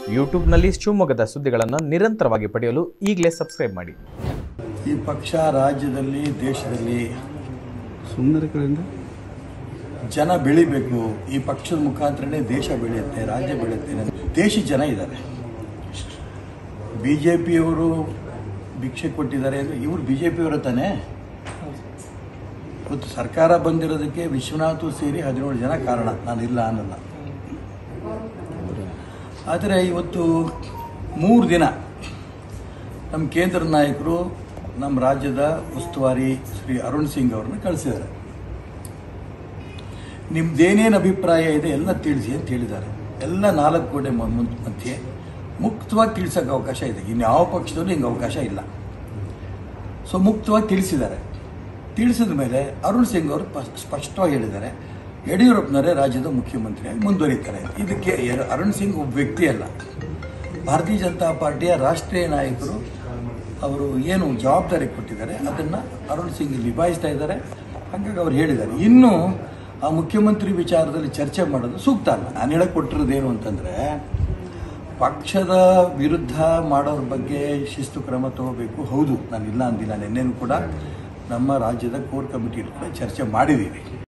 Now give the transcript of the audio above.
ಯೂಟ್ಯೂಬ್ನಲ್ಲಿ ಶಿವಮೊಗ್ಗದ ಸುದ್ದಿಗಳನ್ನು ನಿರಂತರವಾಗಿ ಪಡೆಯಲು ಈಗಲೇ ಸಬ್ಸ್ಕ್ರೈಬ್ ಮಾಡಿ ಈ ಪಕ್ಷ ರಾಜ್ಯದಲ್ಲಿ ದೇಶದಲ್ಲಿ ಸುಮ್ಮನೆ ಕಡೆಯಿಂದ ಜನ ಬೆಳಿಬೇಕು ಈ ಪಕ್ಷದ ಮುಖಾಂತರನೇ ದೇಶ ಬೆಳೆಯುತ್ತೆ ರಾಜ್ಯ ಬೆಳೆಯುತ್ತೆ ದೇಶಿ ಜನ ಇದ್ದಾರೆ ಬಿ ಜೆ ಪಿಯವರು ಭಿಕ್ಷೆ ಕೊಟ್ಟಿದ್ದಾರೆ ಅಂದರೆ ಇವರು ಬಿ ಜೆ ಪಿಯವರ ತಾನೇ ಇವತ್ತು ಸರ್ಕಾರ ಬಂದಿರೋದಕ್ಕೆ ವಿಶ್ವನಾಥು ಸೇರಿ ಹದಿನೇಳು ಜನ ಕಾರಣ ನಾನು ಇಲ್ಲ ಅನ್ನಲ್ಲ ಆದರೆ ಇವತ್ತು ಮೂರು ದಿನ ನಮ್ಮ ಕೇಂದ್ರ ನಾಯಕರು ನಮ್ಮ ರಾಜ್ಯದ ಉಸ್ತುವಾರಿ ಶ್ರೀ ಅರುಣ್ ಸಿಂಗ್ ಅವ್ರನ್ನ ಕಳಿಸಿದ್ದಾರೆ ನಿಮ್ದೇನೇನು ಅಭಿಪ್ರಾಯ ಇದೆ ಎಲ್ಲ ತಿಳಿಸಿ ಅಂತ ಹೇಳಿದ್ದಾರೆ ಎಲ್ಲ ನಾಲ್ಕು ಕೋಟೆ ಮ- ಮ- ಮಧ್ಯೆ ಮುಕ್ತವಾಗಿ ತಿಳಿಸೋಕೆ ಅವಕಾಶ ಇದೆ ಇನ್ಯಾವ ಪಕ್ಷದಲ್ಲೂ ಹಿಂಗೆ ಅವಕಾಶ ಇಲ್ಲ ಸೊ ಮುಕ್ತವಾಗಿ ತಿಳಿಸಿದ್ದಾರೆ ತಿಳಿಸಿದ ಮೇಲೆ ಅರುಣ್ ಸಿಂಗ್ ಅವರು ಪ- ಸ್ಪಷ್ಟವಾಗಿ ಹೇಳಿದ್ದಾರೆ ಯಡಿಯೂರಪ್ಪನವರೇ ರಾಜ್ಯದ ಮುಖ್ಯಮಂತ್ರಿಯಾಗಿ ಮುಂದುವರಿತಾರೆ ಇದಕ್ಕೆ ಎರ- ಅರುಣ್ ಸಿಂಗ್ ಒಬ್ಬ ವ್ಯಕ್ತಿ ಅಲ್ಲ ಭಾರತೀಯ ಜನತಾ ಪಾರ್ಟಿಯ ರಾಷ್ಟ್ರೀಯ ನಾಯಕರು ಅವರು ಏನು ಜವಾಬ್ದಾರಿ ಕೊಟ್ಟಿದ್ದಾರೆ ಅದನ್ನು ಅರುಣ್ ಸಿಂಗ್ ನಿಭಾಯಿಸ್ತಾ ಇದ್ದಾರೆ ಹಾಗಾಗಿ ಅವ್ರು ಹೇಳಿದ್ದಾರೆ ಇನ್ನು ಆ ಮುಖ್ಯಮಂತ್ರಿ ವಿಚಾರದಲ್ಲಿ ಚರ್ಚೆ ಮಾಡೋದು ಸೂಕ್ತ ಅಲ್ಲ ನಾನು ಹೇಳಕ್ಕೆ ಕೊಟ್ಟಿರೋದೇನು ಅಂತಂದರೆ ಪಕ್ಷದ ವಿರುದ್ಧ ಮಾಡೋರ ಬಗ್ಗೆ ಶಿಸ್ತು ಕ್ರಮ ತಗೋಬೇಕು ಹೌದು ನಾನು ಇಲ್ಲ ಅಂದಿಲ್ಲ ನಿನ್ನೆನೂ ಕೂಡ ನಮ್ಮ ರಾಜ್ಯದ ಕೋರ್ ಕಮಿಟಿ ಕೂಡ ಚರ್ಚೆ ಮಾಡಿದ್ದೀವಿ